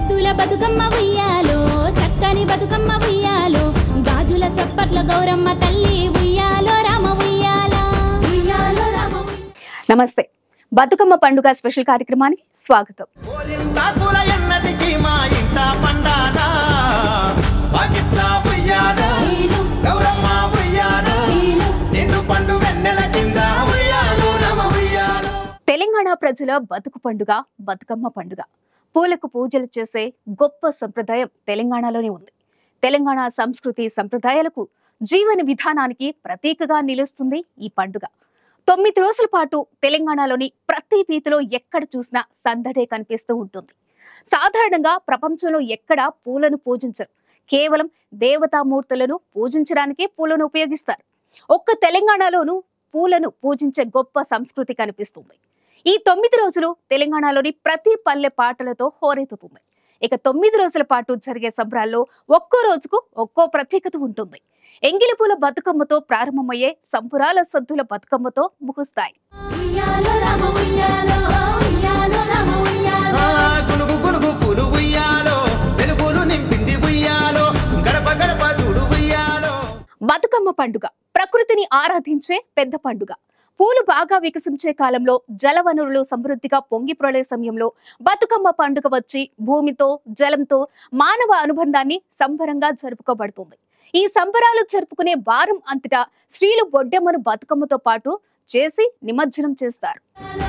ముద్దుల బతుకమ్మ ఉయ్యాలో చక్కని బతుకమ్మ ఉయ్యాలో గాజుల సప్పట్ల గౌరమ్మ తల్లి ఉయ్యాలో రామ ఉయ్యాలో ఉయ్యాలో రామ ఉయ్యాలో. నమస్తే బతుకమ్మ పండుగ స్పెషల్ కార్యక్రమానికి స్వాగతం ఓరింతాకుల ఎన్నటికీ మా ఇంట పండానా వాకిట్ల ఉయ్యాలో గౌరమ్మ ఉయ్యాలో నిండు పండు వెన్నెల కింద ఉయ్యాలో రమ ఉయ్యాలో తెలంగాణ ప్రజల బతుకు పండుగ బతుకమ్మ పండుగ పూలకు పూజలు చేసే గొప్ప సంప్రదాయం తెలంగాణలోనే ఉంది తెలంగాణ సంస్కృతి సంప్రదాయాలకు జీవన విధానానికి ప్రతీకగా నిలుస్తుంది ఈ పండుగ తొమ్మిది రోజుల పాటు తెలంగాణలోని ప్రతి వీధిలో ఎక్కడ చూసినా సందడే కనిపిస్తూ ఉంటుంది సాధారణంగా ప్రపంచంలో ఎక్కడ పూలను పూజించరు కేవలం దేవతామూర్తులను పూజించడానికే పూలను ఉపయోగిస్తారు ఒక్క తెలంగాణలోనూ పూలను పూజించే గొప్ప సంస్కృతి కనిపిస్తుంది ఈ తొమ్మిది రోజులు తెలంగాణలోని ప్రతి పల్లె పాటలతో హోరెత్తుతుంది ఇక తొమ్మిది రోజుల పాటు జరిగే సంబరాల్లో ఒక్కో రోజుకు ఒక్కో ప్రత్యేకత ఉంటుంది ఎంగిలిపూల బతుకమ్మతో ప్రారంభమయ్యే సంబురాల సద్దుల బతుకమ్మతో ముగుస్తాయి ఉయ్యాలో రామ ఉయ్యాలో ఉయ్యాలో రామ ఉయ్యాలో ఆ గునుగు గునుగు పులు ఉయ్యాలో వెలుగులు నింపింది ఉయ్యాలో గడప గడప చూడు ఉయ్యాలో బతుకమ్మ పండుగ ప్రకృతిని ఆరాధించే పెద్ద పండుగ పూలు బాగా వికసించే కాలంలో జలవనరులు సమృద్ధిగా పొంగి ప్రళయ సమయంలో బతుకమ్మ పండుగ వచ్చి భూమితో జలంతో మానవ అనుబంధాన్ని సంబరంగా జరుపుకోబడుతుంది ఈ సంబరాలు జరుపుకునే వారం అంతటా స్త్రీలు బొడ్డెమ్మను బతుకమ్మతో పాటు చేసి నిమజ్జనం చేస్తారు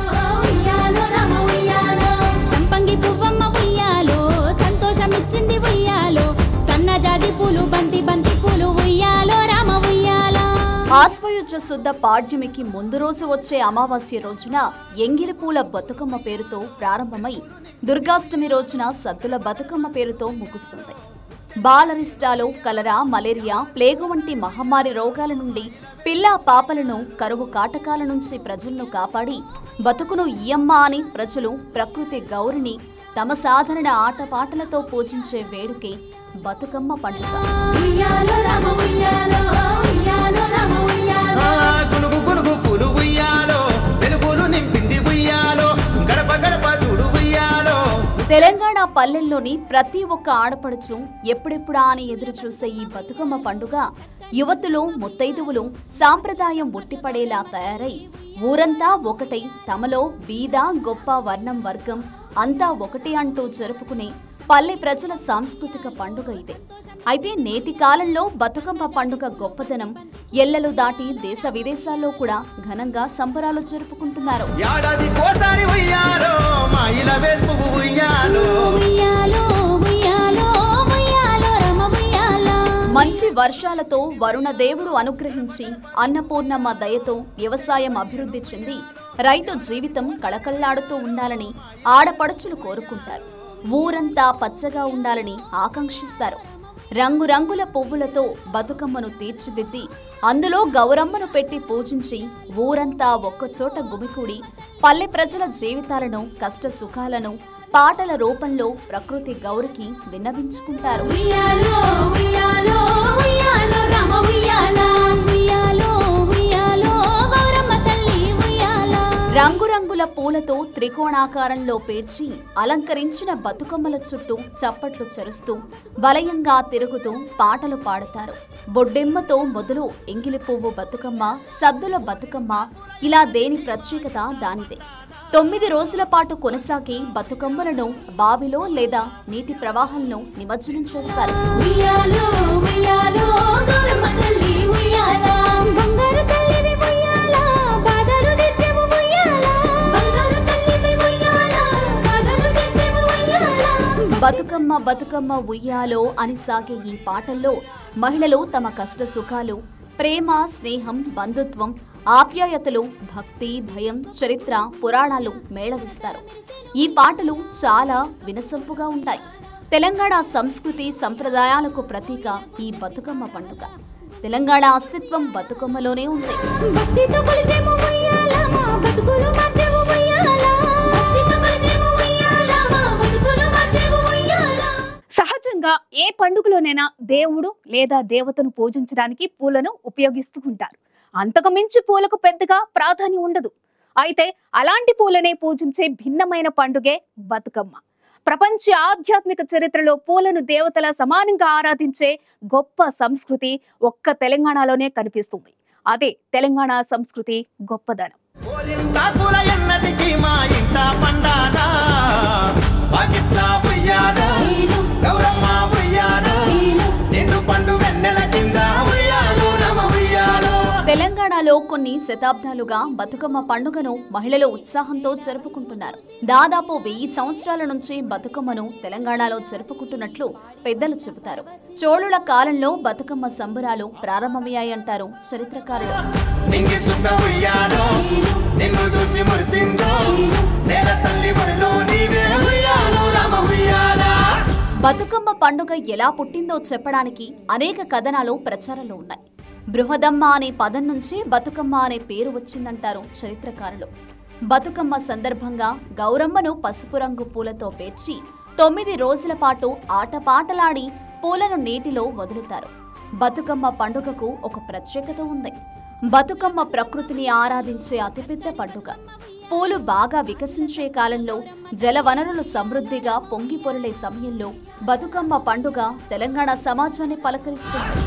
ఉయ్యాలో రామ ఉయ్యాలో సంపంగి పువ్వమ్మ ఉయ్యాలో సంతోషమిచ్చింది ఉయ్యాలో సన్నజాజి పూలు బంతి బంతి పూలు ఉయ్యాలో రామ ఉయ్యాలో ఆశ్వయుజ శుద్ధ పాడ్యమికి ముందు రోజు వచ్చే అమావాస్య రోజున ఎంగిలి పూల బతుకమ్మ పేరుతో ప్రారంభమై దుర్గాష్టమి రోజున సద్దుల బతుకమ్మ పేరుతో ముగుస్తుంది బాలరిష్టాలు కలరా మలేరియా ప్లేగు వంటి మహమ్మారి రోగాల నుండి పిల్ల పాపలను కరువు కాటకాల నుంచి ప్రజలను కాపాడి బతుకును ఇయ్యమ్మ అని ప్రజలు ప్రకృతి గౌరిని తమ సాధారణ ఆటపాటలతో పూజించే వేడుకే బతుకమ్మ పండుగ ఉయ్యాలో రామ ఉయ్యాలో ఉయ్యాలో రామ ఉయ్యాలో ఆ గునుగు గునుగు పులు ఉయ్యాలో వెలుగులు నింపింది ఉయ్యాలో గడప గడప చూడు ఉయ్యాలో తెలంగాణ పల్లెల్లోని ప్రతి ఒక్క ఆడపడుచు ఎప్పుడెప్పుడా అని ఎదురు చూసే ఈ బతుకమ్మ పండుగ యువతులు ముత్తైదువులు సాంప్రదాయం ఉట్టిపడేలా తయారై ఊరంతా ఒకటై తమలో బీద గొప్ప వర్ణం వర్గం అంతా ఒకటి అంటూ జరుపుకునే పల్లె ప్రజల సాంస్కృతిక పండుగ ఇదే అయితే నేటి కాలంలో బతుకమ్మ పండుగ గొప్పదనం ఎల్లలు దాటి దేశ విదేశాల్లో కూడా ఘనంగా సంబరాలు జరుపుకుంటున్నారు ఏడాది కోసారి ఉయ్యాలో మా ఇల వేల్పు ఉయ్యాలో ఉయ్యాలో ఉయ్యాలో ఉయ్యాలో రామ ఉయ్యాలో మంచి వర్షాలతో వరుణ దేవుడు అనుగ్రహించి అన్నపూర్ణమ్మ దయతో వ్యవసాయం అభివృద్ధి చెంది రైతు జీవితం కళకళ్లాడుతూ ఉండాలని ఆడపడుచులు కోరుకుంటారు ఊరంతా పచ్చగా ఉండాలని ఆకాంక్షిస్తారు రంగురంగుల పువ్వులతో బతుకమ్మను తీర్చిదిద్ది అందులో గౌరమ్మను పెట్టి పూజించి ఊరంతా ఒక్కచోట గుమికూడి పల్లె ప్రజల జీవితాలను కష్ట సుఖాలను పాటల రూపంలో ప్రకృతి గౌరికి విన్నవించుకుంటారు ఉయ్యాలో ఉయ్యాలో ఉయ్యాలో రామ ఉయ్యాలో ఉయ్యాలో ఉయ్యాలో గౌరమ్మ తల్లి ఉయ్యాలో రంగురంగుల పూలతో త్రికోణాకారంలో పేర్చి అలంకరించిన బతుకమ్మల చుట్టూ చప్పట్లు చరుస్తూ వలయంగా తిరుగుతూ పాటలు పాడతారు బొడ్డెమ్మతో మొదలు ఎంగిలి పువ్వు బతుకమ్మ సద్దుల బతుకమ్మ ఇలా దేని ప్రత్యేకత దానిదే తొమ్మిది రోజుల పాటు కొనసాగి బతుకమ్మలను బావిలో లేదా నీటి ప్రవాహంలో నిమజ్జనం చేస్తారు ఉయ్యాలో ఉయ్యాలో గౌరమ్మ తల్లి ఉయ్యాలో బంగారు తల్లివి ఉయ్యాలో బాధలు తెచ్చేవు ఉయ్యాలో బంగారు తల్లివి ఉయ్యాలో బాధలు తెచ్చేవు ఉయ్యాలో బతుకమ్మ బతుకమ్మ ఉయ్యాలో అని సాగే ఈ పాటల్లో మహిళలు తమ కష్ట సుఖాలు ప్రేమ స్నేహం బంధుత్వం ఆప్యాయతలు భక్తి భయం చరిత్ర పురాణాలు మేళవిస్తారు ఈ పాటలు చాలా వినసొంపుగా ఉంటాయి తెలంగాణ సంస్కృతి సంప్రదాయాలకు ప్రతీక ఈ బతుకమ్మ పండుగ తెలంగాణ అస్తిత్వం బతుకమ్మలోనే ఉంది భక్తితో కొలిచేము ఉయ్యాల మా బతుకులు మార్చేవు ఉయ్యాల భక్తితో కొలిచేము ఉయ్యాల మా బతుకులు మార్చేవు ఉయ్యాల సహజంగా ఏ పండుగలోనైనా దేవుడు లేదా దేవతను పూజించడానికి పూలను ఉపయోగిస్తూ ఉంటారు అంతకు మించి పూలకు పెద్దగా ప్రాధాన్యం ఉండదు అయితే అలాంటి పూలనే పూజించే భిన్నమైన పండుగే బతుకమ్మ ప్రపంచ ఆధ్యాత్మిక చరిత్రలో పూలను దేవతల సమానంగా ఆరాధించే గొప్ప సంస్కృతి ఒక్క తెలంగాణలోనే కనిపిస్తుంది అదే తెలంగాణ సంస్కృతి గొప్పదనం గోరింటాకుల ఎన్నటికీ మా ఇంట పండానా వాకిట్లా ఉయ్యాలో గౌరమ్మ ఉయ్యాలో నిండు పండు వెన్నెల కింద ఉయ్యాలో రమ ఉయ్యాలో తెలంగాణలో కొన్ని శతాబ్దాలుగా బతుకమ్మ పండుగను మహిళలు ఉత్సాహంతో జరుపుకుంటున్నారు దాదాపు వెయ్యి సంవత్సరాల నుంచి బతుకమ్మను తెలంగాణలో జరుపుకుంటున్నట్లు పెద్దలు చెబుతారు చోళుల కాలంలో బతుకమ్మ సంబరాలు ప్రారంభమయ్యాయంటారు చరిత్రకారులు నింగి సుక్క ఉయ్యాలో నిన్ను చూసి మురిసిందో నేల తల్లి బడిలో నీవే ఉయ్యాలో రమ ఉయ్యాలా బతుకమ్మ పండుగ ఎలా పుట్టిందో చెప్పడానికి అనేక కథనాలు ప్రచారంలో ఉన్నాయి బృహదమ్మ అనే పదం నుంచి బతుకమ్మ అనే పేరు వచ్చిందంటారు చరిత్రకారులు బతుకమ్మ సందర్భంగా గౌరమ్మను పసుపు రంగు పూలతో పేర్చి తొమ్మిది రోజుల పాటు ఆటపాటలాడి పూలను నీటిలో వదులుతారు బతుకమ్మ పండుగకు ఒక ప్రత్యేకత ఉంది బతుకమ్మ ప్రకృతిని ఆరాధించే అతిపెద్ద పండుగ పూలు బాగా వికసించే కాలంలో జలవనరులు సమృద్ధిగా పొంగి పొరలే సమయంలో బతుకమ్మ పండుగ తెలంగాణ సమాజాన్ని పలకరిస్తుంది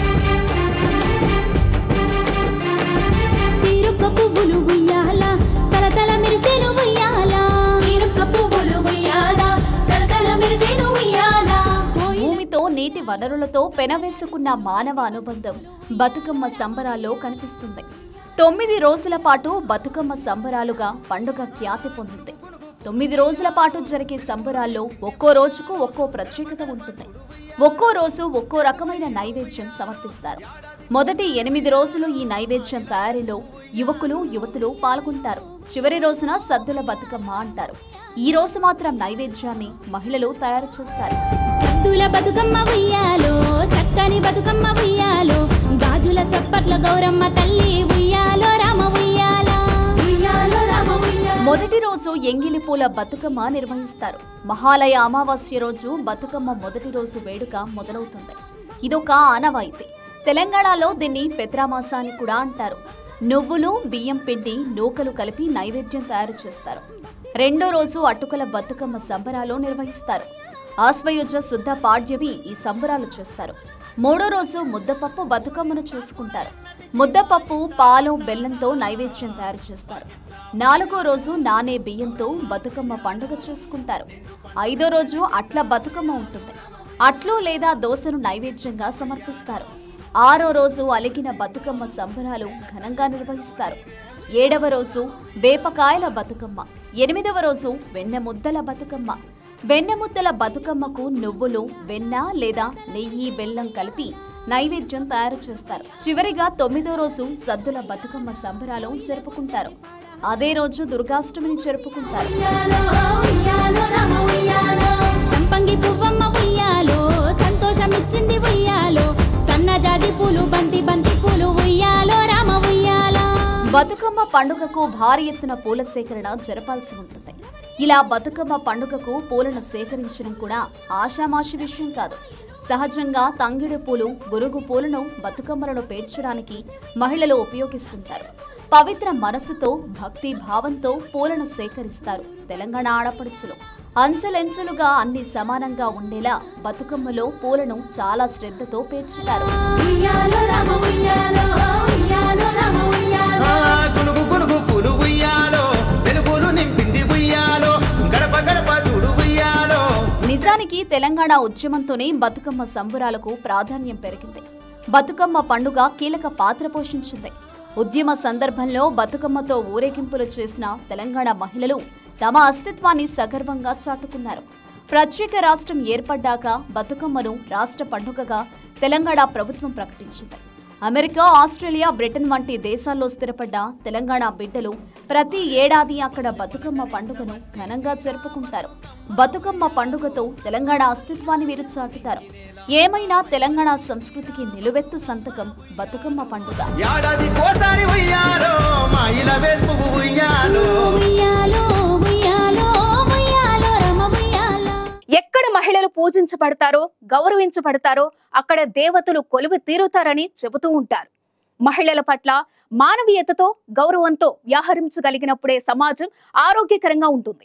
తీరుక్క పువ్వులు ఉయ్యాల తలతల మెరిసేను ఉయ్యాల తీరుక్క పువ్వులు ఉయ్యాల తలతల మెరిసేను ఉయ్యాల భూమితో నీటి వనరులతో పెనవేసుకున్న మానవ అనుబంధం బతుకమ్మ సంబరాల్లో కనిపిస్తుంది తొమ్మిది రోజుల పాటు బతుకమ్మ సంబరాలుగా పండుగ ఖ్యాతి పొందింది తొమ్మిది రోజుల పాటు జరిగే సంబరాల్లో ఒక్కో రోజుకు ఒక్కో ప్రత్యేకత ఉంటుంది ఒక్కో రోజు ఒక్కో రకమైన నైవేద్యం సమర్పిస్తారు మొదటి ఎనిమిది రోజులు ఈ నైవేద్యం తయారీలో యువకులు యువతులు పాల్గొంటారు చివరి రోజున సద్దుల బతుకమ్మ అంటారు ఈ రోజు మాత్రం నైవేద్యాన్ని మహిళలు తయారు చేస్తారు సత్తుల బతుకమ్మ ఉయ్యాలో చక్కని బతుకమ్మ ఉయ్యాలో గాజుల సప్పట్ల గౌరమ్మ తల్లి ఉయ్యాలో రామ ఉయ్యాల ఉయ్యాలో రామ ఉయ్యాల మొదటి రోజు ఎంగిలి పూల బతుకమ్మ నిర్వహిస్తారు మహాలయ అమావాస్య రోజు బతుకమ్మ మొదటి రోజు వేడుక మొదలవుతుంది ఇదొక ఆనవాయితీ తెలంగాణలో దీన్ని పెత్రామాస అని కూడా అంటారు నువ్వులు బియ్యం పిండి నూకలు కలిపి నైవేద్యం తయారు చేస్తారు రెండో రోజు అటుకల బతుకమ్మ సంబరాలు నిర్వహిస్తారు ఆశ్వయుజ శుద్ధ పాడ్యమి ఈ సంబరాలు చేస్తారు మూడో రోజు ముద్దపప్పు బతుకమ్మను చేసుకుంటారు ముద్దపప్పు పాలు బెల్లంతో నైవేద్యం తయారు చేస్తారు నాలుగో రోజు నానే బియ్యంతో బతుకమ్మ పండుగ చేసుకుంటారు ఐదో రోజు అట్ల బతుకమ్మ ఉంటుంది అట్లు లేదా దోశను నైవేద్యంగా సమర్పిస్తారు ఆరో రోజు అలిగిన బతుకమ్మ సంబరాలు ఘనంగా నిర్వహిస్తారు ఏడవ రోజు వేపకాయల బతుకమ్మ ఎనిమిదవ రోజు వెన్న ముద్దల బతుకమ్మ వెన్న ముద్దల బతుకమ్మకు నువ్వులు వెన్న లేదా నెయ్యి బెల్లం కలిపి నైవేద్యం తయారు చేస్తారు చివరిగా తొమ్మిదో రోజు సద్దుల బతుకమ్మ సంబరాలు జరుపుకుంటారు అదే రోజు దుర్గాష్టమిని జరుపుకుంటారు ఉయ్యాలో ఉయ్యాలో రామ ఉయ్యాలో సంపంగి పువ్వమ్మ ఉయ్యాలో సంతోషమిచ్చింది ఉయ్యాలో సన్నజాజి పూలు బంతి బంతి పూలు ఉయ్యాలో రామ ఉయ్యాల బతుకమ్మ పండుగకు భారీ ఎత్తున పూల సేకరణ జరపాల్సి ఉంటుంది ఇలా బతుకమ్మ పండుగకు పూలను సేకరించడం కూడా ఆషామాషి విషయం కాదు సహజంగా తంగిడి పూలు గురుగు పూలను బతుకమ్మలను పేర్చడానికి మహిళలు ఉపయోగిస్తుంటారు పవిత్ర మనసుతో భక్తి భావంతో పూలను సేకరిస్తారు తెలంగాణ ఆడపడుచులు అంచెలెంచెలుగా అన్ని సమానంగా ఉండేలా బతుకమ్మలో పూలను చాలా శ్రద్ధతో పేర్చుతారు ఉయ్యాలో రామ ఉయ్యాలో ఉయ్యాలో రామ ఉయ్యాలో ఆ, గునుగు గునుగు పూలు ఉయ్యాలో వెలుగులు నింపింది ఉయ్యాలో గడప గడప చూడు ఉయ్యాలో నిజానికి తెలంగాణ ఉద్యమంతోనే బతుకమ్మ సంబురాలకు ప్రాధాన్యం పెరిగింది బతుకమ్మ పండుగ కీలక పాత్ర పోషించింది ఉద్యమ సందర్భంలో బతుకమ్మతో ఊరేగింపులు చేసిన తెలంగాణ మహిళలు తమ అస్తిత్వాన్ని సగర్వంగా చాటుకున్నారు ప్రత్యేక రాష్ట్రం ఏర్పడ్డాక బతుకమ్మను రాష్ట్ర పండుగగా తెలంగాణ ప్రభుత్వం ప్రకటించింది అమెరికా ఆస్ట్రేలియా బ్రిటన్ వంటి దేశాల్లో స్థిరపడ్డ తెలంగాణ బిడ్డలు ప్రతి ఏడాది అక్కడ బతుకమ్మ పండుగను ఘనంగా జరుపుకుంటారు బతుకమ్మ పండుగతో తెలంగాణ అస్తిత్వాన్ని వీరు చాటుతారు ఏమైనా తెలంగాణ సంస్కృతికి నిలువెత్తు సంతకం బతుకమ్మ పండుగ ఏడాది కోసారి ఉయ్యాలో మా ఇల వెల్పు ఉయ్యాలో ఉయ్యాలో ఉయ్యాలో ఉయ్యాలో రామ ఉయ్యాల ఎక్కడ మహిళలు పూజించబడతారో గౌరవించబడతారో అక్కడ దేవతలు కొలువు తీరుతారని చెబుతూ ఉంటారు మహిళల పట్ల మానవీయతతో గౌరవంతో వ్యవహరించగలిగినప్పుడే సమాజం ఆరోగ్యకరంగా ఉంటుంది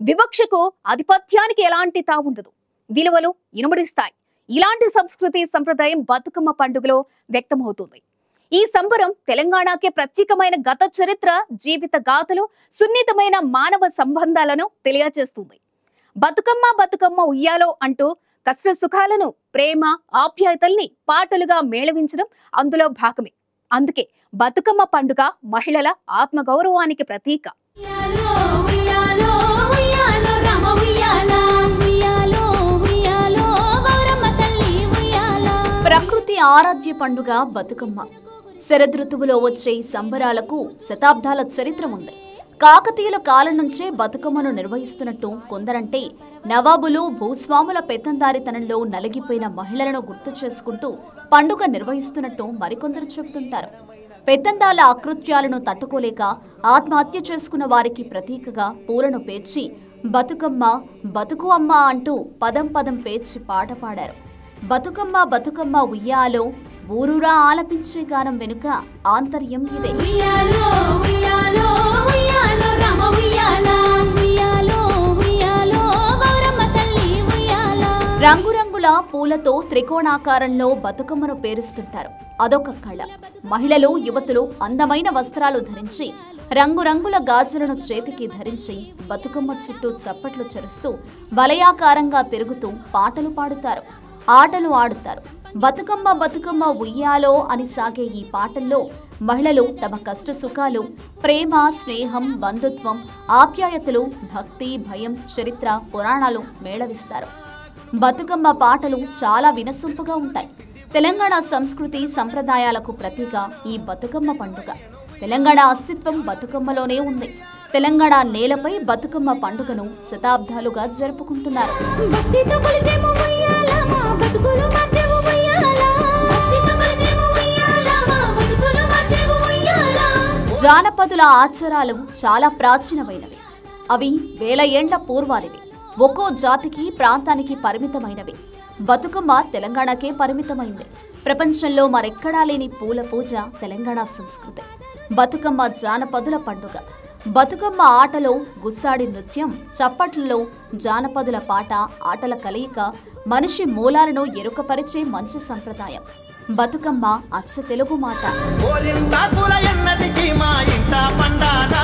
వివక్షకు ఆధిపత్యానికి ఎలాంటి తావుండదు విలువలు ఇనుమడిస్తాయి ఇలాంటి సంస్కృతి సంప్రదాయం బతుకమ్మ పండుగలో వ్యక్తమవుతుంది ఈ సంబరం తెలంగాణకే ప్రత్యేకమైన గత చరిత్ర జీవిత గాథలు సున్నితమైన మానవ సంబంధాలను తెలియజేస్తుంది బతుకమ్మ బతుకమ్మ ఉయ్యాలో అంటూ కష్ట సుఖాలను ప్రేమ ఆప్యాయతల్ని పాటలుగా మేళవించడం అందులో భాగమే అందుకే బతుకమ్మ పండుగ మహిళల ఆత్మగౌరవానికి ప్రతీక ఉయ్యాలో ఉయ్యాలో ఉయ్యాలో రామ ఉయ్యాల ఉయ్యాలో ఉయ్యాలో గౌరమ్మ తల్లి ఉయ్యాల ప్రకృతి ఆరాధ్య పండుగ బతుకమ్మ శరదృతువులో వచ్చే ఈ సంబరాలకు శతాబ్దాల చరిత్ర ఉంది కాకతీయుల కాలం నుంచే బతుకమ్మను నిర్వహిస్తున్నట్టు కొందరంటే నవాబులు భూస్వాముల పెత్తందారితనంలో నలిగిపోయిన మహిళలను గుర్తు చేసుకుంటూ పండుగ నిర్వహిస్తున్నట్టు మరికొందరు చెబుతుంటారు పెత్తందాల అకృత్యాలను తట్టుకోలేక ఆత్మహత్య చేసుకున్న వారికి ప్రతీకగా పూలను పేర్చి బతుకమ్మ బతుకు అమ్మ అంటూ పదం పదం పేర్చి పాట పాడారు బతుకమ్మ బతుకమ్మ ఉయ్యాలో ఊరూరా ఆలపించే గానం వెనుక ఆంతర్యం ఇదే ఉయ్యాలో ఉయ్యాలో ఉయ్యాలో రామ ఉయ్యాల ఉయ్యాలో ఉయ్యాలో గౌరమ్మ తల్లి ఉయ్యాల రంగురంగుల పూలతో త్రికోణాకారంలో బతుకమ్మను పేరుస్తుంటారు అదొక కళ మహిళలు యువతులు అందమైన వస్త్రాలు ధరించి రంగురంగుల గాజులను చేతికి ధరించి బతుకమ్మ చుట్టూ చప్పట్లు చెరుస్తూ వలయాకారంగా తిరుగుతూ పాటలు పాడుతారు ఆటలు ఆడుతారు బతుకమ్మ బతుకమ్మ ఉయ్యాలో అని సాగే ఈ పాటల్లో మహిళలు తమ కష్ట సుఖాలు ప్రేమ స్నేహం బంధుత్వం ఆప్యాయతలు భక్తి భయం చరిత్ర పురాణాలు మేళవిస్తారు బతుకమ్మ పాటలు చాలా వినసొంపుగా ఉంటాయి తెలంగాణ సంస్కృతి సంప్రదాయాలకు ప్రతీక ఈ బతుకమ్మ పండుగ తెలంగాణ అస్తిత్వం బతుకమ్మలోనే ఉంది తెలంగాణ నేలపై బతుకమ్మ పండుగను శతాబ్దాలుగా జరుపుకుంటున్నారు భక్తితో కొలిచేము ఉయ్యాల మా బతుకులు మార్చేము ఉయ్యాల భక్తితో కొలిచేము ఉయ్యాల మా బతుకులు మార్చేము ఉయ్యాల జానపదుల ఆచారాలు చాలా ప్రాచీనమైనవి అవి వేల ఏండ్ల పూర్వానివి ఒక్కో జాతికి ప్రాంతానికి పరిమితమైనవి బతుకమ్మ తెలంగాణకే పరిమితమైంది ప్రపంచంలో మరెక్కడా లేని పూల పూజ తెలంగాణ సంస్కృతి బతుకమ్మ జానపదుల పండుగ బతుకమ్మ ఆటలో గుస్సాడి నృత్యం చప్పట్లలో జానపదుల పాట ఆటల కలయిక మనిషి మూలాలను ఎరుకపరిచే మంచి సంప్రదాయం బతుకమ్మ అచ్చ తెలుగు మాట గోరింటాకుల ఎన్నటికీ మా ఇంట పండానా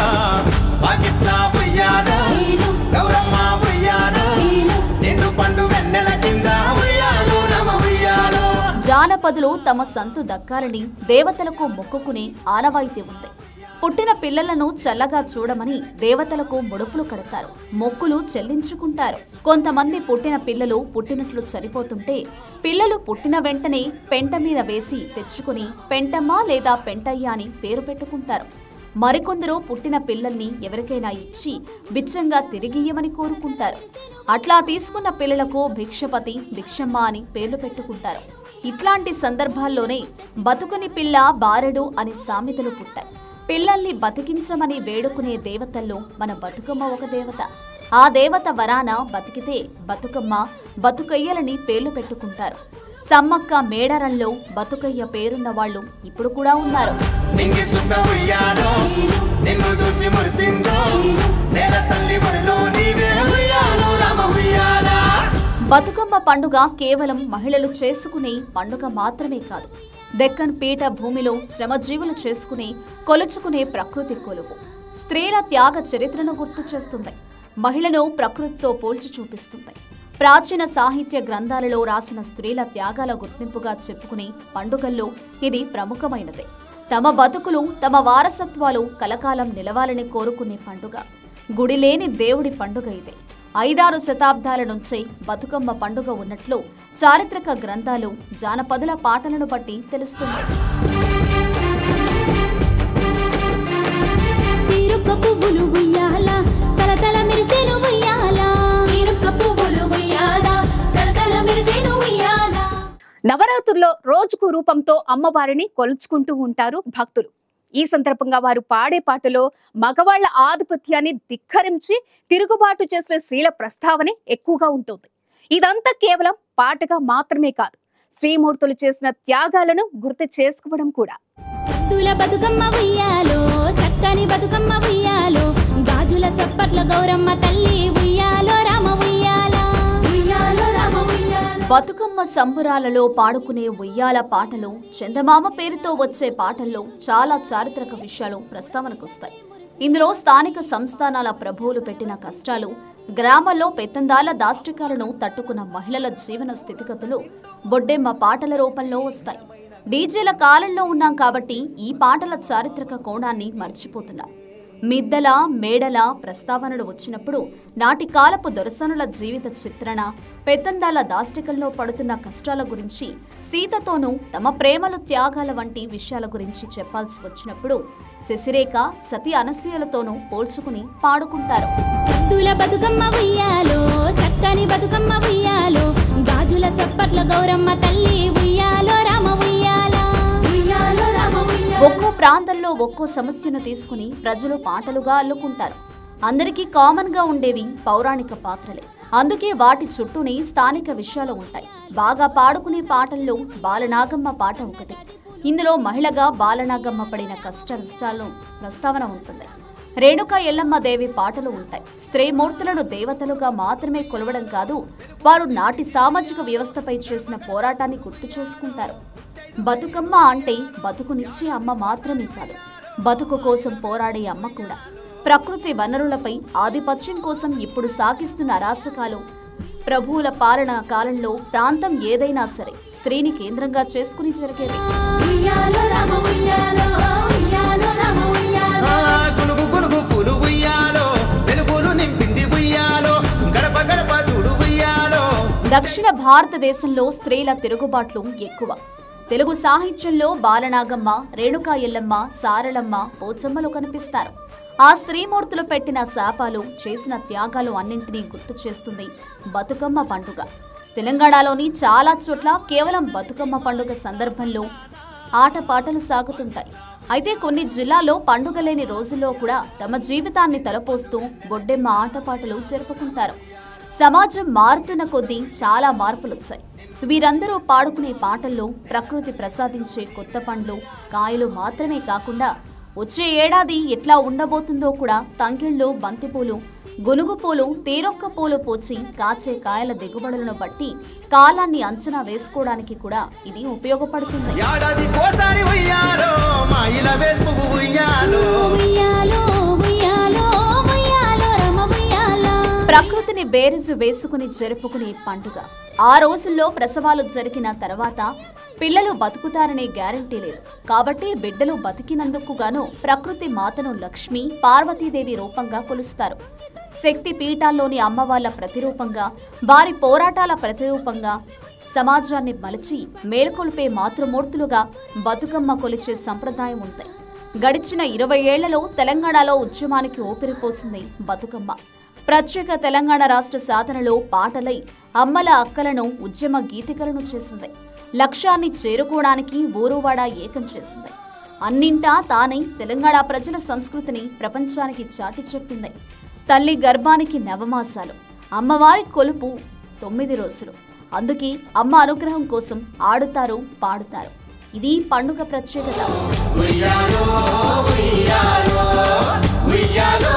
వాకిట్ల ఉయ్యాలో గౌరమ్మ ఉయ్యాలో నిండు పండు వెన్నెల కింద ఉయ్యాలో రమ ఉయ్యాలో జానపదులు తమ సంతు దక్కాలని దేవతలకు మొక్కుకునే ఆనవాయితీ ఉంది పుట్టిన పిల్లలను చల్లగా చూడమని దేవతలకు ముడుపులు కడతారు మొక్కులు చెల్లించుకుంటారు కొంతమంది పుట్టిన పిల్లలు పుట్టినట్లు చనిపోతుంటే పిల్లలు పుట్టిన వెంటనే పెంట మీద వేసి తెచ్చుకుని పెంటమ్మ లేదా పెంటయ్య అని పేరు పెట్టుకుంటారు మరికొందరు పుట్టిన పిల్లల్ని ఎవరికైనా ఇచ్చి బిచ్చంగా తిరిగియ్యమని కోరుకుంటారు అట్లా తీసుకున్న పిల్లలకు భిక్షపతి భిక్షమ్మ అని పేర్లు పెట్టుకుంటారు ఇట్లాంటి సందర్భాల్లోనే బతుకుని పిల్ల బారెడు అని సామెతలు పుట్టాయి పిల్లల్ని బతికించమని వేడుకునే దేవతల్లో మన బతుకమ్మ ఒక దేవత ఆ దేవత వరాన బతికితే బతుకమ్మ బతుకయ్యలని పేర్లు పెట్టుకుంటారు సమ్మక్క మేడారంలో బతుకయ్య పేరున్న వాళ్ళు ఇప్పుడు కూడా ఉన్నారు నింగి సుక్క ఉయ్యాలో నిన్ను చూసి మురిసిందో నేల తల్లి ఒడిలో నీవే ఉయ్యాలో రమ ఉయ్యాలా బతుకమ్మ పండుగ కేవలం మహిళలు చేసుకునే పండుగ మాత్రమే కాదు దెక్కన్ పీఠ భూమిలో శ్రమజీవులు చేసుకునే కొలుచుకునే ప్రకృతి కొలువు స్త్రీల త్యాగ చరిత్రను గుర్తు చేస్తుంది మహిళను ప్రకృతితో పోల్చి చూపిస్తుంది ప్రాచీన సాహిత్య గ్రంథాలలో రాసిన స్త్రీల త్యాగాల గుర్తింపుగా చెప్పుకునే పండుగల్లో ఇది ప్రముఖమైనదే తమ బతుకులు తమ వారసత్వాలు కలకాలం నిలవాలని కోరుకునే పండుగ గుడిలేని దేవుడి పండుగ ఇదే ఐదారు శతాబ్దాల నుంచే బతుకమ్మ పండుగ ఉన్నట్లు చారిత్రక గ్రంథాలు జానపదుల పాటలను బట్టి తెలుస్తుంది తీరుక్క పువ్వులు ఉయ్యాల తలతల మెరిసేను ఉయ్యాల తీరుక్క పువ్వులు ఉయ్యాల తలతల మెరిసేను ఉయ్యాల నవరాత్రుల్లో రోజుకు రూపంతో అమ్మవారిని కొలుచుకుంటూ ఉంటారు భక్తులు ఈ సందర్భంగా వారు పాడే పాటలో మగవాళ్ల ఆధిపత్యాన్ని ధిక్కరించి తిరుగుబాటు చేసే స్త్రీల ప్రస్తావనే ఎక్కువగా ఉంటుంది ఇదంతా కేవలం పాటగా మాత్రమే కాదు శ్రీమూర్తులు చేసిన త్యాగాలను గుర్తు చేసుకోవడం కూడా సత్తుల బతుకమ్మ ఉయ్యాలో సట్ట చక్కని బతుకమ్మ ఉయ్యాలో గాజుల సప్పట్ల గౌరమ్మ తల్లి ఉయ్యాలో రామ ఉయ్యాల ఉయ్యాలో రామ ఉయ్యాల బతుకమ్మ సంబురాలలో పాడుకునే ఉయ్యాల పాటలు చందమామ పేరుతో వచ్చే పాటల్లో చాలా చారిత్రక విషయాలు ప్రస్తావనకొస్తాయి ఇందులో స్థానిక సంస్థానాల ప్రభువులు పెట్టిన కష్టాలు గ్రామాల్లో పెత్తందాల దాష్టికాలను తట్టుకున్న మహిళల జీవన స్థితిగతులు బొడ్డెమ్మ పాటల రూపంలో వస్తాయి డీజేల కాలంలో ఉన్నాం కాబట్టి ఈ పాటల చారిత్రక కోణాన్ని మర్చిపోతున్నాం మిద్దల మేడల ప్రస్తావనలు వచ్చినప్పుడు నాటి కాలపు దొరసనుల జీవిత చిత్రణ పెత్తందాల దాష్టికల్లో పడుతున్న కష్టాల గురించి సీతతోనూ తమ ప్రేమలు త్యాగాల వంటి విషయాల గురించి చెప్పాల్సి వచ్చినప్పుడు శశిరేఖ సతి అనసూయలతోనూ పోల్చుకుని పాడుకుంటారు సత్తుల బతుకమ్మ ఉయ్యాలో చక్కని బతుకమ్మ ఉయ్యాలో గాజుల సప్పట్ల గౌరమ్మ తల్లి ఉయ్యాలో రామ ఉయ్యాల ఉయ్యాలో రామ ఉయ్యాల ఒక్కో ప్రాంతంలో ఒక్కో సమస్యను తీసుకుని ప్రజలు పాటలుగా అల్లుకుంటారు అందరికీ కామన్ గా ఉండేవి పౌరాణిక పాత్రలే అందుకే వాటి చుట్టూనే స్థానిక విషయాలు ఉంటాయి బాగా పాడుకునే పాటల్లో బాలనాగమ్మ పాట ఒకటి ఇందులో మహిళగా బాలనాగమ్మ పడిన కష్ట నష్టాలను ప్రస్తావన ఉంటుంది రేణుకా ఎల్లమ్మ దేవి పాటలు ఉంటాయి స్త్రీ మూర్తులను దేవతలుగా మాత్రమే కొలవడం కాదు వారు నాటి సామాజిక వ్యవస్థపై చేసిన పోరాటాన్ని గుర్తు చేసుకుంటారు బతుకమ్మ అంటే బతుకునిచ్చే అమ్మ మాత్రమే కాదు బతుకు కోసం పోరాడే అమ్మ కూడా ప్రకృతి వనరులపై ఆధిపత్యం కోసం ఇప్పుడు సాగిస్తున్న అరాచకాలు ప్రభువుల పాలన కాలంలో ప్రాంతం ఏదైనా సరే స్త్రీని కేంద్రంగా చేసుకుని జరిగేవి ఉయ్యాలో రామ ఉయ్యాలో ఉయ్యాలో రామ ఉయ్యాలో ఆ, గునుగు గునుగు పూలు ఉయ్యాలో వెలుగులు నింపింది ఉయ్యాలో గడప గడప చూడు ఉయ్యాలో దక్షిణ భారతదేశంలో స్త్రీల తిరుగుబాట్లు ఎక్కువ తెలుగు సాహిత్యంలో బాలనాగమ్మ రేణుకా ఎల్లమ్మ సారళమ్మ పోచమ్మలు కనిపిస్తారు ఆ స్త్రీమూర్తులు పెట్టిన శాపాలు చేసిన త్యాగాలు అన్నింటినీ గుర్తు చేస్తుంది బతుకమ్మ పండుగ తెలంగాణలోని చాలా చోట్ల కేవలం బతుకమ్మ పండుగ సందర్భంలో ఆటపాటలు సాగుతుంటాయి అయితే కొన్ని జిల్లాల్లో పండుగ లేని రోజుల్లో కూడా తమ జీవితాన్ని తలపోస్తూ బొడ్డెమ్మ ఆటపాటలు జరుపుకుంటారు సమాజం మారుతున్న కొద్దీ చాలా మార్పులు వచ్చాయి వీరందరూ పాడుకునే పాటల్లో ప్రకృతి ప్రసాదించే కొత్త పండ్లు కాయలు మాత్రమే కాకుండా వచ్చే ఏడాది ఎట్లా ఉండబోతుందో కూడా తంగిళ్ళు బంతిపూలు గునుగు పూలు తీరొక్క పూలు పూచి కాచే కాయల దిగుబడులను బట్టి కాలాన్ని అంచనా వేసుకోవడానికి కూడా ఇది ఉపయోగపడుతుంది ఏడాది కోసారి ఉయ్యాలో మా ఇల వెల్పు ఉయ్యాలో ఉయ్యాలో ఉయ్యాలో ఉయ్యాలో రామ ఉయ్యాల ప్రకృతిని బేరుజు వేసుకుని జరుపుకునే పండుగ ఆ రోజుల్లో ప్రసవాలు జరిగిన తర్వాత పిల్లలు బతుకుతారనే గ్యారంటీ లేదు కాబట్టి బిడ్డలు బతికినందుకు గాను ప్రకృతి మాతను లక్ష్మి పార్వతీదేవి రూపంగా కొలుస్తారు శక్తి పీఠాల్లోని అమ్మవార్ల ప్రతిరూపంగా వారి పోరాటాల ప్రతిరూపంగా సమాజాన్ని మలచి మేల్కొల్పే మాతృమూర్తులుగా బతుకమ్మ కొలిచే సంప్రదాయం ఉంది గడిచిన ఇరవై ఏళ్లలో తెలంగాణలో ఉద్యమానికి ఊపిరిపోసింది బతుకమ్మ ప్రత్యేక తెలంగాణ రాష్ట్ర సాధనలో పాటలై అమ్మల అక్కలను ఉద్యమ గీతికలను చేసింది లక్ష్యాన్ని చేరుకోవడానికి ఊరువాడ ఏకం చేసింది అన్నింటా తానై తెలంగాణ ప్రజల సంస్కృతిని ప్రపంచానికి చాటి చెప్పింది తల్లి గర్భానికి నవమాసాలు అమ్మవారి కొలుపు తొమ్మిది రోజులు అందుకే అమ్మ అనుగ్రహం కోసం ఆడుతారు పాడుతారు ఇది పండుగ ప్రత్యేకత ఉయ్యాలో ఉయ్యాలో ఉయ్యాలో